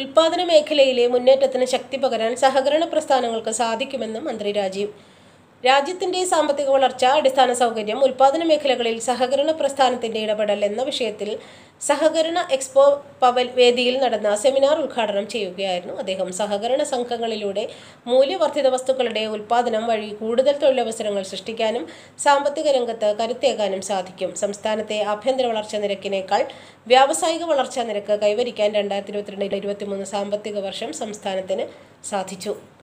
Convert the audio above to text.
ഉൽപാദന മേഖലയിലെ മുന്നേറ്റത്തിന് ശക്തി പകരാൻ സഹകരണ പ്രസ്ഥാനങ്ങൾക്ക് സാധിക്കുമെന്നും മന്ത്രി രാജീവ് രാജ്യത്തിന്റെ സാമ്പത്തിക വളർച്ച അടിസ്ഥാന സൗകര്യം ഉൽപാദന മേഖലകളിൽ സഹകരണ പ്രസ്ഥാനത്തിന്റെ ഇടപെടൽ എന്ന വിഷയത്തിൽ സഹകരണ എക്സ്പോ പവൽ വേദിയിൽ നടന്ന സെമിനാർ ഉദ്ഘാടനം ചെയ്യുകയായിരുന്നു അദ്ദേഹം സഹകരണ സംഘങ്ങളിലൂടെ മൂല്യവർദ്ധിത വസ്തുക്കളുടെ ഉൽപാദനം വഴി കൂടുതൽ തൊഴിലവസരങ്ങൾ സൃഷ്ടിക്കാനും സാമ്പത്തിക രംഗത്ത് കരുത്തേകാനും സാധിക്കും സംസ്ഥാനത്തെ ആഭ്യന്തര വളർച്ചാ നിരക്കിനേക്കാൾ വ്യാവസായിക വളർച്ചാ നിരക്ക് കൈവരിക്കാൻ രണ്ടായിരത്തി ഇരുപത്തിരണ്ട് ഇരുപത്തിമൂന്ന് സാമ്പത്തിക വർഷം സംസ്ഥാനത്തിന് സാധിച്ചു